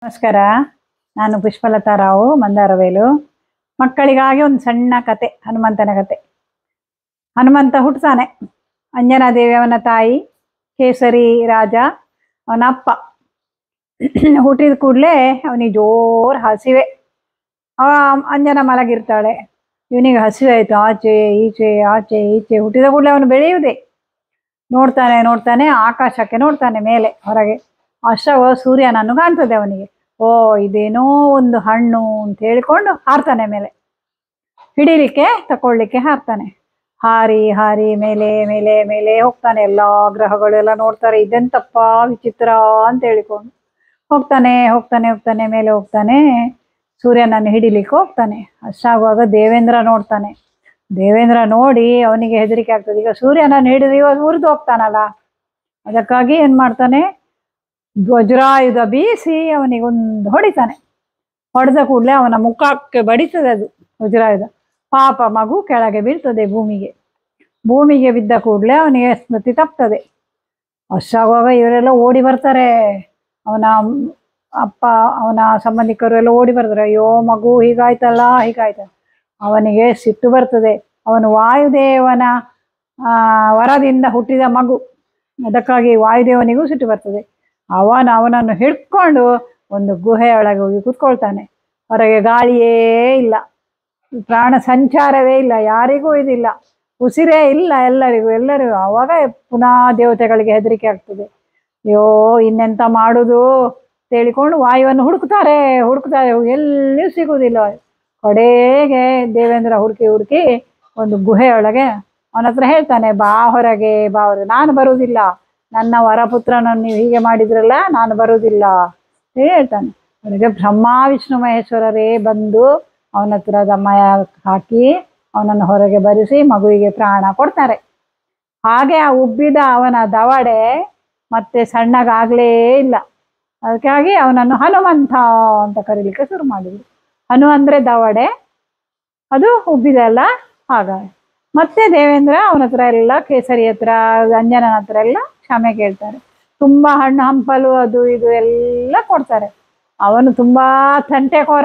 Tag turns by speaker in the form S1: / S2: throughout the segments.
S1: ನಮಸ್ಕಾರ ನಾನು ಪುಷ್ಪಲತಾ ರಾವು ಮಂದಾರವೇಲು ಮಕ್ಕಳಿಗಾಗಿ ಒಂದು ಸಣ್ಣ ಕತೆ ಹನುಮಂತನ ಕತೆ ಹನುಮಂತ ಹುಟ್ಟುತ್ತಾನೆ ಅಂಜನಾದೇವಿ ಅವನ ತಾಯಿ ಕೇಸರಿ ರಾಜ ಅವನ ಅಪ್ಪ ಹುಟ್ಟಿದ ಕೂಡಲೇ ಅವನಿಗೆ ಜೋರು ಹಸಿವೆ ಅವ ಅಂಜನ ಮಲಗಿರ್ತಾಳೆ ಇವನಿಗೆ ಹಸಿವೆ ಆಯಿತು ಆಚೆ ಈಚೆ ಆಚೆ ಈಚೆ ಹುಟ್ಟಿದ ಕೂಡಲೇ ಅವನು ಬೆಳೆಯುವುದೇ ನೋಡ್ತಾನೆ ನೋಡ್ತಾನೆ ಆಕಾಶಕ್ಕೆ ನೋಡ್ತಾನೆ ಮೇಲೆ ಹೊರಗೆ ಅಷ್ಟವ ಸೂರ್ಯನನ್ನು ಕಾಣ್ತದೆ ಅವನಿಗೆ ಓ ಇದೇನೋ ಒಂದು ಹಣ್ಣು ಅಂತ ಹೇಳಿಕೊಂಡು ಹಾರ್ತಾನೆ ಮೇಲೆ ಹಿಡೀಲಿಕ್ಕೆ ತಕೊಳ್ಳಿಕ್ಕೆ ಹಾರ್ತಾನೆ ಹಾರಿ ಹಾರಿ ಮೇಲೆ ಮೇಲೆ ಮೇಲೆ ಹೋಗ್ತಾನೆ ಎಲ್ಲ ಗ್ರಹಗಳು ಎಲ್ಲ ನೋಡ್ತಾರೆ ಇದೆಂತಪ್ಪ ವಿಚಿತ್ರ ಅಂತ ಹೇಳಿಕೊಂಡು ಹೋಗ್ತಾನೆ ಹೋಗ್ತಾನೆ ಹೋಗ್ತಾನೆ ಮೇಲೆ ಹೋಗ್ತಾನೆ ಸೂರ್ಯನನ್ನು ಹಿಡಿಲಿಕ್ಕೆ ಹೋಗ್ತಾನೆ ಅಷ್ಟಾಗುವಾಗ ದೇವೇಂದ್ರ ನೋಡ್ತಾನೆ ದೇವೇಂದ್ರ ನೋಡಿ ಅವನಿಗೆ ಹೆದರಿಕೆ ಆಗ್ತದೆ ಈಗ ಸೂರ್ಯನನ್ನು ಹಿಡಿದು ಇವಾಗ ಉರಿದು ಹೋಗ್ತಾನಲ್ಲ ಅದಕ್ಕಾಗಿ ಏನು ಮಾಡ್ತಾನೆ ವಜ್ರಾಯುಧ ಬೀಸಿ ಅವನಿಗೊಂದು ಹೊಡಿತಾನೆ ಹೊಡೆದ ಕೂಡಲೇ ಅವನ ಮುಖಕ್ಕೆ ಬಡಿತದೆ ಅದು ವಜ್ರಾಯುಧ ಪಾಪ ಮಗು ಕೆಳಗೆ ಬೀಳ್ತದೆ ಭೂಮಿಗೆ ಭೂಮಿಗೆ ಬಿದ್ದ ಕೂಡಲೇ ಅವನಿಗೆ ಸ್ಮೃತಿ ತಪ್ತದೆ ಅಷ್ಟಾಗುವಾಗ ಇವರೆಲ್ಲ ಓಡಿ ಬರ್ತಾರೆ ಅವನ ಅಪ್ಪ ಅವನ ಸಂಬಂಧಿಕರು ಎಲ್ಲ ಓಡಿ ಬರ್ತಾರೆ ಅಯ್ಯೋ ಮಗು ಹೀಗಾಯ್ತಲ್ಲ ಹೀಗಾಯ್ತಲ್ಲ ಅವನಿಗೆ ಸಿಟ್ಟು ಬರ್ತದೆ ಅವನು ವಾಯುದೇವನ ಆ, ವರದಿಂದ ಹುಟ್ಟಿದ ಮಗು ಅದಕ್ಕಾಗಿ ವಾಯುದೇವನಿಗೂ ಸಿಟ್ಟು ಬರ್ತದೆ ಅವನು ಅವನನ್ನು ಹಿಡ್ಕೊಂಡು ಒಂದು ಗುಹೆಯೊಳಗೆ ಹೋಗಿ ಕೂತ್ಕೊಳ್ತಾನೆ ಹೊರಗೆ ಗಾಳಿಯೇ ಇಲ್ಲ ಪ್ರಾಣ ಸಂಚಾರವೇ ಇಲ್ಲ ಯಾರಿಗೂ ಇದಿಲ್ಲ ಉಸಿರೇ ಇಲ್ಲ ಎಲ್ಲರಿಗೂ ಎಲ್ಲರಿಗೂ ಅವಾಗ ಪುನಃ ದೇವತೆಗಳಿಗೆ ಹೆದರಿಕೆ ಆಗ್ತದೆ ಅಯ್ಯೋ ಇನ್ನೆಂತ ಮಾಡುದು ಹೇಳಿಕೊಂಡು ವಾಯುವನ್ನು ಹುಡುಕ್ತಾರೆ ಹುಡುಕ್ತಾರೆ ಎಲ್ಲಿಯೂ ಸಿಗುವುದಿಲ್ಲ ಕಡೆಗೆ ದೇವೇಂದ್ರ ಹುಡುಕಿ ಹುಡುಕಿ ಒಂದು ಗುಹೆಯೊಳಗೆ ಅವನ ಹತ್ರ ಹೇಳ್ತಾನೆ ಬಾ ಹೊರಗೆ ಬಾ ಹೊರಗೆ ನಾನು ಬರುವುದಿಲ್ಲ ನನ್ನ ವರಪುತ್ರನನ್ನು ನೀವು ಹೀಗೆ ಮಾಡಿದ್ರಲ್ಲ ನಾನು ಬರುವುದಿಲ್ಲ ಅಂತ ಹೇಳ್ತಾನೆ ಅವನಿಗೆ ಬ್ರಹ್ಮ ವಿಷ್ಣು ಮಹೇಶ್ವರರೇ ಬಂದು ಅವನ ಹತ್ರ ದಮ್ಮಯ ಹಾಕಿ ಅವನನ್ನು ಹೊರಗೆ ಬರಿಸಿ ಮಗುವಿಗೆ ಪ್ರಾಣ ಕೊಡ್ತಾರೆ ಹಾಗೆ ಆ ಉಬ್ಬಿದ ಅವನ ದವಡೆ ಮತ್ತೆ ಸಣ್ಣಗಾಗಲೇ ಇಲ್ಲ ಅದಕ್ಕಾಗಿ ಅವನನ್ನು ಹನುಮಂತ ಅಂತ ಕರೀಲಿಕ್ಕೆ ಶುರು ಮಾಡಿದ್ರು ಹನು ಅಂದರೆ ದವಡೆ ಅದು ಉಬ್ಬಿದಲ್ಲ ಹಾಗಾಗಿ ಮತ್ತೆ ದೇವೇಂದ್ರ ಅವನ ಹತ್ರ ಎಲ್ಲ ಕೇಸರಿ ಹತ್ರ ಅಂಜನನ ಹತ್ರ ಎಲ್ಲ ಕ್ಷಮೆ ಕೇಳ್ತಾರೆ ತುಂಬ ಹಣ್ಣು ಹಂಪಲು ಅದು ಇದು ಎಲ್ಲ ಕೊಡ್ತಾರೆ ಅವನು ತುಂಬಾ ತಂಟೆಕೋರ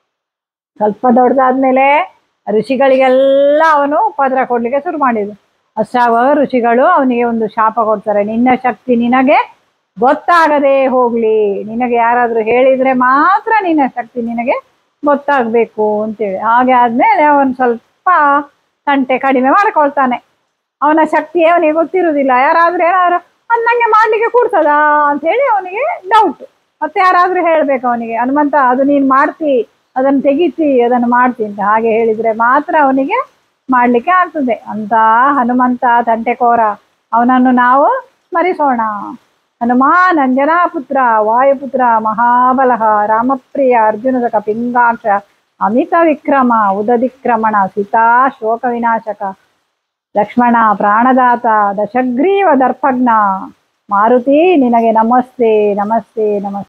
S1: ಸ್ವಲ್ಪ ದೊಡ್ಡದಾದ್ಮೇಲೆ ಋಷಿಗಳಿಗೆಲ್ಲ ಅವನು ಉಪದ್ರ ಕೊಡ್ಲಿಕ್ಕೆ ಶುರು ಮಾಡಿದ್ರು ಅಷ್ಟಾಗುವಾಗ ಋಷಿಗಳು ಅವನಿಗೆ ಒಂದು ಶಾಪ ಕೊಡ್ತಾರೆ ನಿನ್ನ ಶಕ್ತಿ ನಿನಗೆ ಗೊತ್ತಾಗದೆ ಹೋಗ್ಲಿ ನಿನಗೆ ಯಾರಾದ್ರೂ ಹೇಳಿದ್ರೆ ಮಾತ್ರ ನಿನ್ನ ಶಕ್ತಿ ನಿನಗೆ ಗೊತ್ತಾಗಬೇಕು ಅಂತೇಳಿ ಹಾಗೆ ಆದ್ಮೇಲೆ ಅವನು ಸ್ವಲ್ಪ ತಂಟೆ ಕಡಿಮೆ ಮಾಡ್ಕೊಳ್ತಾನೆ ಅವನ ಶಕ್ತಿ ಅವನಿಗೆ ಗೊತ್ತಿರುವುದಿಲ್ಲ ಯಾರಾದ್ರೂ ಏನಾದ್ರು ಅದು ನಂಗೆ ಮಾಡ್ಲಿಕ್ಕೆ ಕೂಡ್ತದಾ ಅಂತ ಹೇಳಿ ಅವನಿಗೆ ಡೌಟ್ ಮತ್ತೆ ಯಾರಾದ್ರೂ ಹೇಳ್ಬೇಕು ಅವನಿಗೆ ಹನುಮಂತ ಅದು ನೀನು ಮಾಡ್ತಿ ಅದನ್ನು ತೆಗಿತಿ ಅದನ್ನು ಮಾಡ್ತಿ ಅಂತ ಹಾಗೆ ಹೇಳಿದ್ರೆ ಮಾತ್ರ ಅವನಿಗೆ ಮಾಡ್ಲಿಕ್ಕೆ ಆಗ್ತದೆ ಅಂತ ಹನುಮಂತ ತಂಟೆಕೋರ ಅವನನ್ನು ನಾವು ಸ್ಮರಿಸೋಣ ಹನುಮಾನ್ ಅಂಜನಾ ಪುತ್ರ ವಾಯುಪುತ್ರ ಮಹಾಬಲಃ ರಾಮಪ್ರಿಯ ಅರ್ಜುನದ ಪಿಂಗಾಕ್ಷ ಅಮಿತ ವಿಕ್ರಮ ಉದದಿಕ್ರಮಣ ಸೀತಾ ಶೋಕ ವಿನಾಶಕ ಲಕ್ಷ್ಮಣ ಪ್ರಾಣದಾತ ದಶಗ್ರೀವ ದರ್ಪಜ್ಞ ಮಾರುತಿ ನಿನಗೆ ನಮಸ್ತೆ ನಮಸ್ತೆ ನಮಸ್ತೆ